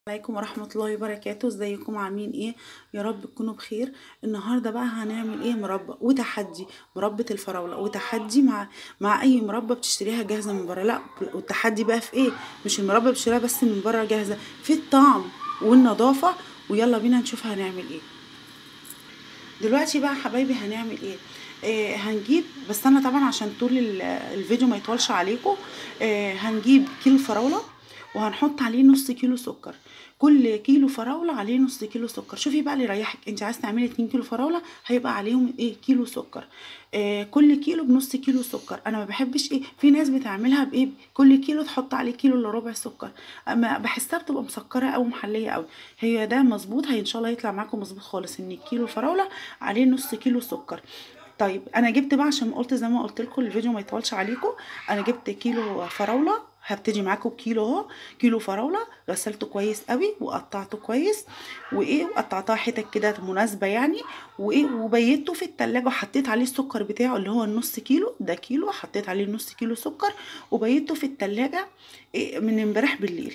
عليكم ورحمة الله وبركاته ازيكم عاملين ايه يا رب تكونوا بخير النهاردة بقى هنعمل ايه مربى وتحدي مربى الفراولة وتحدي مع مع اي مربى بتشتريها جاهزة من بره لا والتحدي بقى في ايه مش المربى بتشتريها بس من بره جاهزة في الطعم والنظافة ويلا بينا نشوف هنعمل ايه دلوقتي بقى حبايبي هنعمل ايه آه هنجيب بس انا طبعا عشان طول ال- الفيديو ما يطولش عليكم آه هنجيب كيلو فراوله وهنحط عليه نص كيلو سكر كل كيلو فراوله عليه نص كيلو سكر شوفي بقى اللي يريحك انت عايز تعملي 2 كيلو فراوله هيبقى عليهم ايه كيلو سكر آه كل كيلو بنص كيلو سكر انا ما بحبش ايه في ناس بتعملها بايه كل كيلو تحط عليه كيلو الا ربع سكر اما بحسها بتبقى مسكره او محليه قوي هي ده مظبوط هي ان شاء الله يطلع معاكم مظبوط خالص ان الكيلو فراوله عليه نص كيلو سكر طيب انا جبت بقى عشان قلت زي ما قلت لكم الفيديو ما يطولش عليكم انا جبت كيلو فراوله هبتدي معاكم بكيلو اهو كيلو فراوله غسلته كويس قوي وقطعته كويس وايه وقطعتها حتت كده مناسبه يعني وايه وبيته في التلاجة وحطيت عليه السكر بتاعه اللي هو النص كيلو ده كيلو حطيت عليه نص كيلو سكر وبيته في التلاجة إيه من امبارح بالليل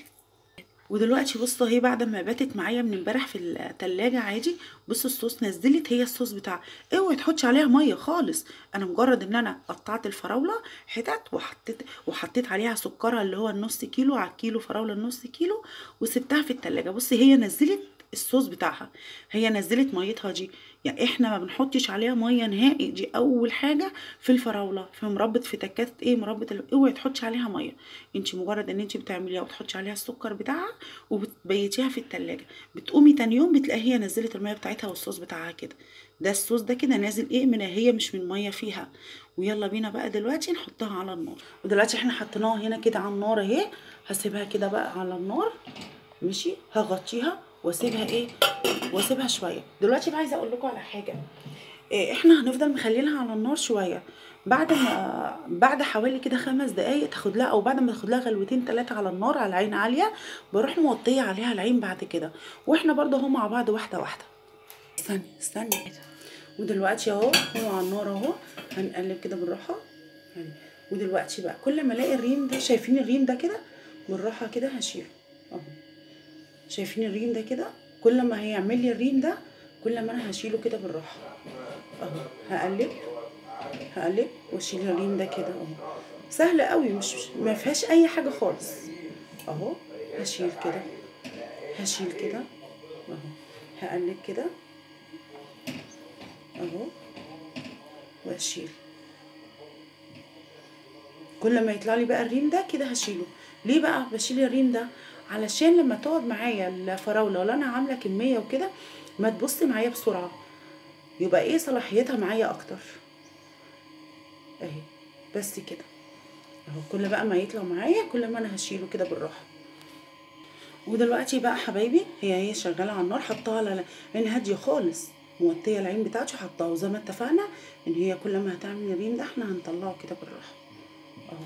ودلوقتي بصوا اهي بعد ما باتت معايا من امبارح في التلاجة عادي بصوا الصوص نزلت هي الصوص بتاعها اوعي تحطي عليها ميه خالص انا مجرد ان انا قطعت الفراوله حتت وحطيت وحطيت عليها سكرها اللي هو النص كيلو على الكيلو فراوله النص كيلو وسبتها في التلاجة بصي هي نزلت الصوص بتاعها هي نزلت ميتها دي يعني احنا ما بنحطش عليها ميه نهائي دي اول حاجه في الفراوله في مربى في تكات ايه مربى ال- اوعي تحطي عليها ميه انت مجرد ان انت بتعمليها وتحطي عليها السكر بتاعها وبتبيتيها في التلاجة بتقومي تاني يوم بتلاقي هي نزلت الميه بتاعتها والصوص بتاعها كده ده الصوص ده كده نازل ايه من هي مش من ميه فيها ويلا بينا بقى دلوقتي نحطها على النار ودلوقتي احنا حطيناها هنا كده على النار اهي هسيبها كده بقى على النار ماشي هغطيها واسيبها ايه واسيبها شويه دلوقتي بقى عايزه اقول لكم على حاجه إيه احنا هنفضل مخلينها على النار شويه بعد ما بعد حوالي كده خمس دقايق تاخد لها او بعد ما تاخد لها غلوتين ثلاثه على النار على عين عاليه بروح موطيه عليها العين بعد كده واحنا برضه اهو مع بعض واحده واحده استني استني ودلوقتي اهو هو على النار اهو هنقلب كده بالراحه يعني ودلوقتي بقى كل ما الاقي الريم ده شايفين الريم ده كده بالراحه كده هشيله اهو شايفين الريم ده كده كل ما هيعمل لي الريم ده كل ما انا هشيله كده بالراحه اهو هقلب هقلب واشيل الريم ده كده اهو سهله قوي مش ما فيهاش اي حاجه خالص اهو هشيل كده هشيل كده اهو هقلب كده اهو واشيل كل ما يطلع لي بقى الريم ده كده هشيله ليه بقى بشيل الريم ده علشان لما تقعد معايا الفراوله ولا انا عامله كميه وكده ما تبص معايا بسرعه يبقى ايه صلاحيتها معايا اكتر اهي بس كده اهو كل بقى ما يطلع معايا كل ما انا هشيله كده بالراحه ودلوقتي بقى حبايبي هي هي شغاله على النار حطها على عين هاديه خالص موطيه العين بتاعتي حطها وزي ما اتفقنا ان هي كل ما هتعمل الريم ده احنا هنطلعه كده بالراحه اهو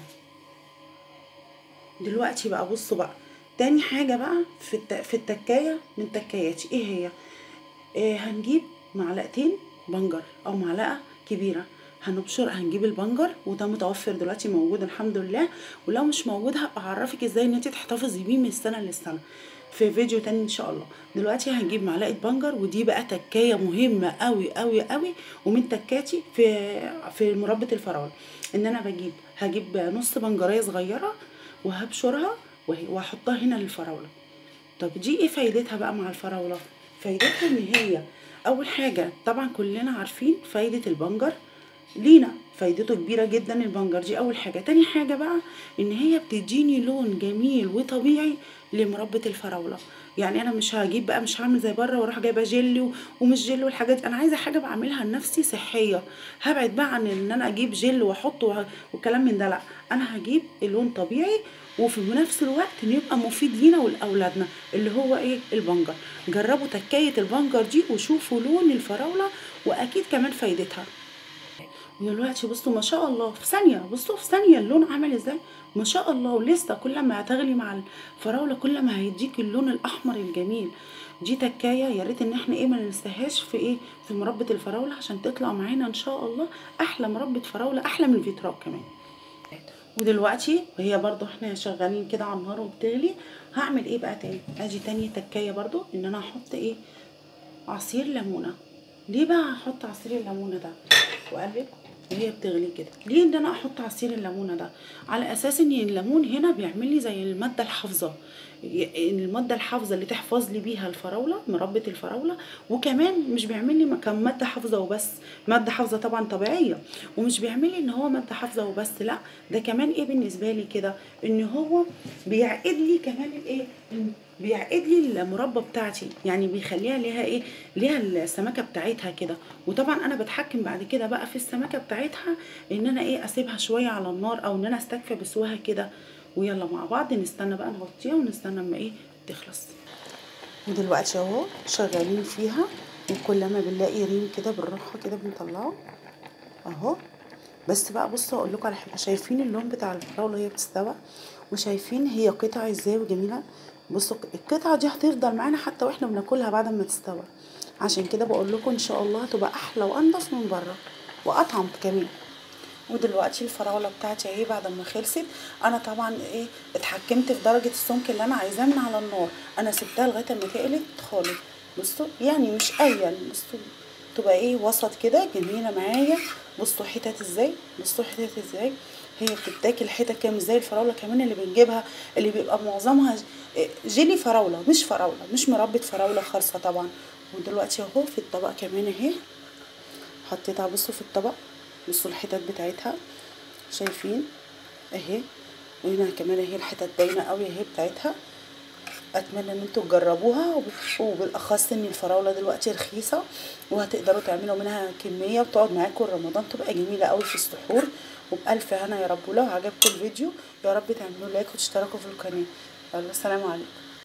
دلوقتي بقى بصوا بقى تاني حاجه بقى في الت... في التكايه من تكاياتي ايه هي إيه هنجيب معلقتين بنجر او معلقه كبيره هنبشر هنجيب البنجر وده متوفر دلوقتي موجود الحمد لله ولو مش موجود هبقى اعرفك ازاي ان انت تحتفظي بيه من السنه للسنه في فيديو تاني ان شاء الله دلوقتي هنجيب معلقه بنجر ودي بقى تكايه مهمه قوي قوي قوي ومن تكاتي في في مربى الفراوله ان انا بجيب هجيب نص بنجريه صغيره وهبشرها وهي- وهحطها هنا للفراوله طب دي ايه فايدتها بقى مع الفراوله فايدتها ان هي اول حاجه طبعا كلنا عارفين فايده البنجر لينا فايدته كبيره جدا البنجر دي اول حاجه تاني حاجه بقى ان هي بتديني لون جميل وطبيعي لمربى الفراوله يعني انا مش هجيب بقى مش هعمل زي بره واروح جايبه جل و- ومش جل والحاجات دي انا عايزه حاجه بعملها لنفسي صحيه هبعد بقى عن ان انا اجيب جل واحطه وه- والكلام من ده لا انا هجيب اللون طبيعي وفي نفس الوقت إنه يبقى مفيد لينا ولاولادنا اللي هو ايه البنجر جربوا تكايه البنجر دي وشوفوا لون الفراوله واكيد كمان فايدتها ودلوقتي بصوا ما شاء الله في ثانية بصوا في ثانية اللون عامل ازاي ما شاء الله ولسه كل ما هتغلي مع الفراولة كل ما هيديك اللون الأحمر الجميل دي تكاية يا ريت ان احنا ايه ما ننساهاش في ايه في مربى الفراولة عشان تطلع معانا ان شاء الله احلى مربى فراولة احلى من الفيتراك كمان ودلوقتي وهي برضو احنا شغالين كده على النار وبتغلي هعمل ايه بقى تاني ادي تاني تكايه برضو ان انا احط ايه عصير ليمونه ليه بقى هحط عصير الليمونه ده واقلب وهي بتغلي كده ليه ان انا احط عصير الليمونه ده على اساس ان الليمون هنا بيعمل لي زي الماده الحافظه الماده الحافظه اللي تحفظ لي بيها الفراوله مربى الفراوله وكمان مش بيعمل لي كان ماده حافظه وبس ماده حافظه طبعا طبيعيه ومش بيعمل لي ان هو ماده حافظه وبس لا ده كمان ايه بالنسبه لي كده ان هو بيعقد لي كمان الايه بيعقد لي المربى بتاعتي يعني بيخليها ليها ايه ليها السمكه بتاعتها كده وطبعا انا بتحكم بعد كده بقى في السمكه بتاعتها ان انا ايه اسيبها شويه على النار او ان انا استكفى بسواها كده ويلا مع بعض نستنى بقى نغطيها ونستنى اما ايه تخلص ودلوقتي اهو شغالين فيها وكل ما بنلاقي ريم كده بالراحه كده بنطلعه اهو بس بقى بصوا اقول لكم على حاجه شايفين اللون بتاع الفراوله وهي بتستوى وشايفين هي قطعه ازاي وجميله بصوا القطعه دي هتفضل معانا حتى واحنا بناكلها بعد ما تستوى عشان كده بقول لكم ان شاء الله هتبقى احلى وانضف من بره واطعم كمان ودلوقتي الفراوله بتاعتي اهي بعد ما خلصت انا طبعا ايه اتحكمت في درجه السمك اللي انا عايزاه من على النار انا سبتها لغايه ما تقلت خالص بصوا يعني مش قايه بصوا تبقى ايه وسط كده جميله معايا بصوا حتت ازاي بصوا حتت ازاي هي بتتاكل حتت كام ازاي الفراوله كمان اللي بنجيبها اللي بيبقى معظمها جيلي فراوله مش فراوله مش مربى فراوله خالصه طبعا ودلوقتي اهو في الطبق كمان اهي حطيتها بصوا في الطبق بصوا الحتت بتاعتها شايفين اهي وهنا كمان اهي الحتت باينه قوي اهي بتاعتها اتمنى ان انتوا تجربوها وبالاخص ان الفراوله دلوقتي رخيصه وهتقدروا تعملوا منها كميه وتقعد معاكم رمضان تبقى جميله قوي في السحور وبالف هنا يا رب ولو عجبكم الفيديو يا رب تعملوا لايك وتشتركوا في القناه يلا السلام عليكم